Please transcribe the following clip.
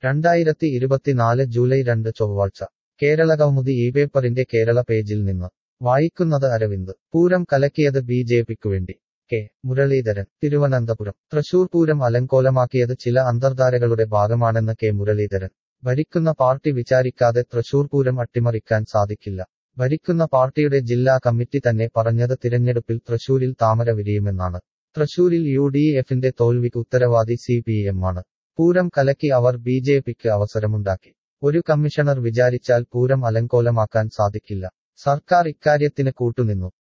രണ്ടായിരത്തി ഇരുപത്തിനാല് ജൂലൈ രണ്ട് ചൊവ്വാഴ്ച കേരളകൗമുദി ഈ പേപ്പറിന്റെ കേരള പേജിൽ നിന്ന് വായിക്കുന്നത് അരവിന്ദ് പൂരം കലക്കിയത് ബി ജെ പിക്കുവേണ്ടി കെ മുരളീധരൻ തിരുവനന്തപുരം തൃശൂർ പൂരം അലങ്കോലമാക്കിയത് ചില അന്തർധാരകളുടെ ഭാഗമാണെന്ന് കെ മുരളീധരൻ ഭരിക്കുന്ന പാർട്ടി വിചാരിക്കാതെ തൃശൂർ പൂരം അട്ടിമറിക്കാൻ സാധിക്കില്ല ഭരിക്കുന്ന പാർട്ടിയുടെ ജില്ലാ കമ്മിറ്റി തന്നെ പറഞ്ഞത് തിരഞ്ഞെടുപ്പിൽ തൃശൂരിൽ താമര വിരിയുമെന്നാണ് തൃശൂരിൽ യു ഡി എഫിന്റെ തോൽവിക്ക് ഉത്തരവാദി സി പി എം ആണ് പൂരം കലക്കി അവർ ബി ജെ പിക്ക് അവസരമുണ്ടാക്കി ഒരു കമ്മീഷണർ വിചാരിച്ചാൽ പൂരം അലങ്കോലമാക്കാൻ സാധിക്കില്ല സർക്കാർ ഇക്കാര്യത്തിന് കൂട്ടുനിന്നു